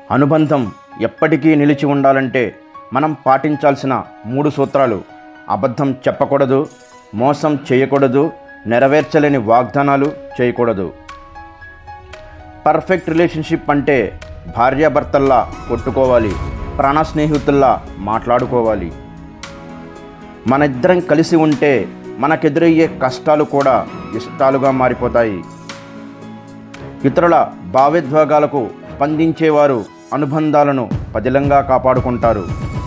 అనుబంధం ఎప్పటికీ నిలిచి ఉండాలంటే మనం పాటించాల్సిన మూడు సూత్రాలు అబద్ధం చెప్పకూడదు మోసం చేయకూడదు నెరవేర్చలేని వాగ్దానాలు చేయకూడదు పర్ఫెక్ట్ రిలేషన్షిప్ అంటే భార్యాభర్తల్లా కొట్టుకోవాలి ప్రాణ స్నేహితుల్లా మాట్లాడుకోవాలి మన ఇద్దరం కలిసి ఉంటే మనకెదురయ్యే కష్టాలు కూడా ఇష్టాలుగా మారిపోతాయి ఇతరుల భావోద్వేగాలకు స్పందించేవారు అనుబంధాలను పదిలంగా కాపాడుకుంటారు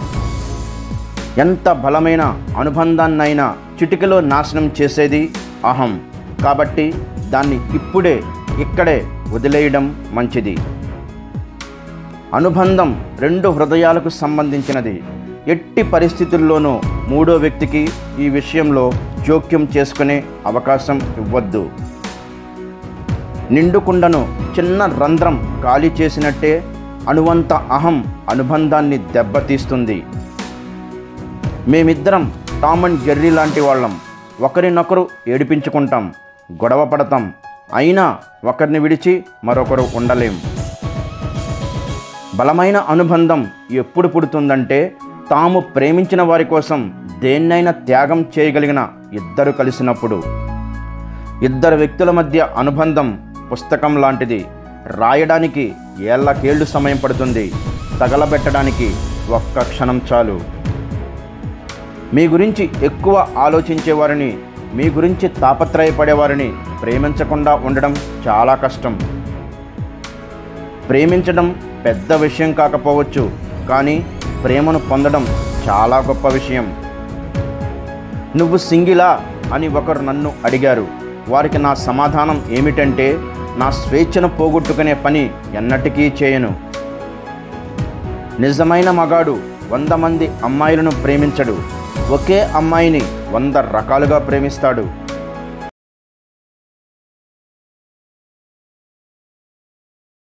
ఎంత బలమైన అనుబంధాన్నైనా చిటికలో నాశనం చేసేది అహం కాబట్టి దాన్ని ఇప్పుడే ఇక్కడే వదిలేయడం మంచిది అనుబంధం రెండు హృదయాలకు సంబంధించినది ఎట్టి పరిస్థితుల్లోనూ మూడో వ్యక్తికి ఈ విషయంలో జోక్యం చేసుకునే అవకాశం ఇవ్వద్దు నిండుకుండను చిన్న రంధ్రం ఖాళీ చేసినట్టే అణువంత అహం అనుబంధాన్ని దెబ్బతీస్తుంది మేమిద్దరం టామ్ అండ్ జెర్రీ లాంటి వాళ్ళం ఒకరినొకరు ఏడిపించుకుంటాం గొడవ పడతాం అయినా ఒకరిని విడిచి మరొకరు ఉండలేం బలమైన అనుబంధం ఎప్పుడు పుడుతుందంటే తాము ప్రేమించిన వారి కోసం దేన్నైనా త్యాగం చేయగలిగిన ఇద్దరు కలిసినప్పుడు ఇద్దరు వ్యక్తుల మధ్య అనుబంధం పుస్తకం లాంటిది రాయడానికి ఏళ్ళకేళ్ళు సమయం పడుతుంది తగలబెట్టడానికి ఒక్క క్షణం చాలు మీ గురించి ఎక్కువ ఆలోచించేవారిని మీ గురించి తాపత్రయపడేవారిని ప్రేమించకుండా ఉండడం చాలా కష్టం ప్రేమించడం పెద్ద విషయం కాకపోవచ్చు కానీ ప్రేమను పొందడం చాలా గొప్ప విషయం నువ్వు సింగిలా అని ఒకరు నన్ను అడిగారు వారికి నా సమాధానం ఏమిటంటే నా స్వేచ్ఛను పోగొట్టుకునే పని ఎన్నటికీ చేయను నిజమైన మగాడు వంద మంది అమ్మాయిలను ప్రేమించడు ఒకే అమ్మాయిని వంద రకాలుగా ప్రేమిస్తాడు